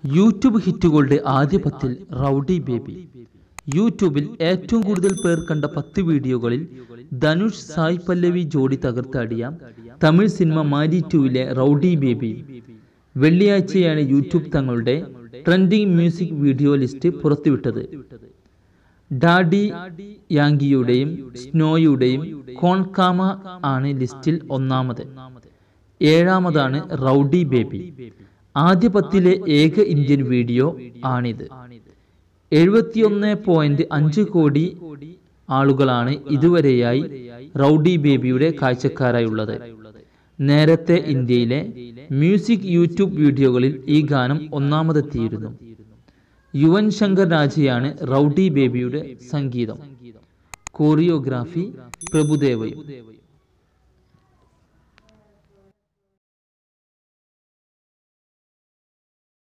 YouTube ഹിറ്റുകളുടെ ആദ്യ പത്തിൽ rowdy baby യൂട്യൂബിൽ ഏറ്റവും കൂടുതൽ പേർ കണ്ട പത്ത് വീഡിയോകളിൽ ധനുഷ് സായ് പല്ലവി ജോഡി തകർത്താടിയ തമിഴ് സിനിമ മാരി ടുവിലെ റൗഡി ബേബി വെള്ളിയാഴ്ചയാണ് യൂട്യൂബ് തങ്ങളുടെ ട്രെൻഡിംഗ് മ്യൂസിക് വീഡിയോ ലിസ്റ്റ് പുറത്തുവിട്ടത് ഡാഡി യാങ്കിയുടെയും സ്നോയുടെയും കോൺകാമ ആണ് ലിസ്റ്റിൽ ഒന്നാമത് ഏഴാമതാണ് റൗഡി ബേബി ആദ്യ പത്തിലെ ഏക ഇന്ത്യൻ വീഡിയോ ആണിത് എഴുപത്തിയൊന്ന് പോയിന്റ് അഞ്ച് കോടി ആളുകളാണ് ഇതുവരെയായി റൗഡി ബേബിയുടെ കാഴ്ചക്കാരായുള്ളത് നേരത്തെ ഇന്ത്യയിലെ മ്യൂസിക് യൂട്യൂബ് വീഡിയോകളിൽ ഈ ഗാനം ഒന്നാമതെത്തിയിരുന്നു യുവൻ ശങ്കർ രാജയാണ് റൗഡി ബേബിയുടെ സംഗീതം കോറിയോഗ്രാഫി പ്രഭുദേവയും